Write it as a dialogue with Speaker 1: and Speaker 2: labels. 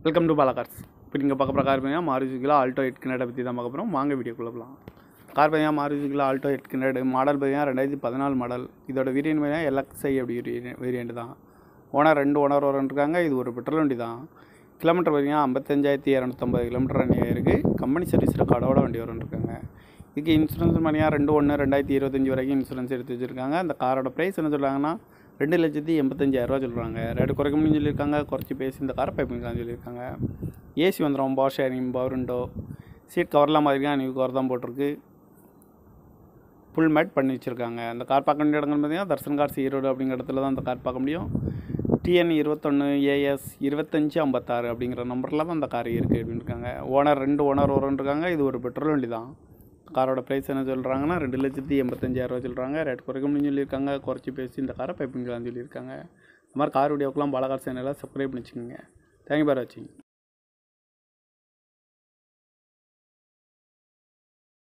Speaker 1: welcome to Bala Cars இப்போ நீங்கள் பார்க்க போகிற கார் பார்த்தீங்கன்னா மாருதி சுகிலா ஆல்டோ எயிட் கிணடை பற்றி தான் பார்க்க போகிறோம் வாங்க வீடியோக்குள்ளே போகலாம் கார் பார்த்தீங்கன்னா மாருதி சுகிலா ஆல்டோ எயிட் கிணடு மாடல் பார்த்தீங்கன்னா ரெண்டாயிரத்தி பதினாலு மாடல் இதோட வேரியன்ட் பார்த்தீங்கன்னா எல்எக்ஸ்ஐ அப்படி வேரியன்ட் தான் ஓனர் ரெண்டு ஓனர் வரன் இருக்காங்க இது ஒரு பெட்ரோல் வண்டி தான் கிலோமீட்டர் பார்த்தீங்கன்னா ஐம்பத்தஞ்சாயிரத்தி இரநூத்தம்பது கிலோமீட்டர் ரன் இருக்குது கம்பெனி சர்வீஸ் ரெக்கார்டோட வண்டி வரன் இருக்காங்க இதுக்கு இன்சூரன்ஸ் பார்த்தீங்கன்னா ரெண்டு ஒன்று ரெண்டாயிரத்தி இருபத்தஞ்சி வரைக்கும் இன்சூரன்ஸ் எடுத்து வச்சுருக்காங்க அந்த காரோட ப்ரைஸ் என்ன சொல்கிறாங்கன்னா ரெண்டு லட்சத்தி எண்பத்தஞ்சாயிரரூவா சொல்கிறாங்க ரேட்டு குறைக்க முடியும்னு சொல்லியிருக்காங்க குறைச்சி பேசி இந்த காரை பைப்பிங்கலாம் சொல்லியிருக்காங்க ஏசி வந்துடும் power sharing power window seat கவர்லாம் மாதிரிலாம் நியூ கவர் தான் போட்டிருக்கு ஃபுல் மேட் பண்ணி வச்சுருக்காங்க அந்த கார் பார்க்க வேண்டிய இடங்கள் பார்த்தீங்கன்னா தர்சன் கார்ஸ் ஈரோடு அப்படிங்கிற இடத்துல தான் அந்த கார் பார்க்க முடியும் டிஎன் இருபத்தொன்று ஏஎஸ் இருபத்தஞ்சி ஐம்பத்தாறு அப்படிங்கிற நம்பரில் தான் அந்த கார் இருக்குது அப்படின்னு இருக்காங்க ஓனர் ரெண்டு ஓனர் வரும்னு இருக்காங்க இது ஒரு பெட்ரோல் வண்டி தான் காரோட ப்ரைஸ் என்ன சொல்கிறாங்கன்னா ரெண்டு லட்சத்தி எண்பத்தஞ்சாயிரரூவா சொல்கிறாங்க ரேட் குறைக்க முடியும்னு சொல்லியிருக்காங்க குறைச்சி பேசி இந்த காரை பைப்பிங்கலாம் சொல்லியிருக்காங்க இந்த மாதிரி கார் வீடியோக்கெலாம் பாலகார் சேனலில் சப்ஸ்கிரைப் பண்ணி வச்சுக்கோங்க தேங்க்யூ பார் வாட்சிங்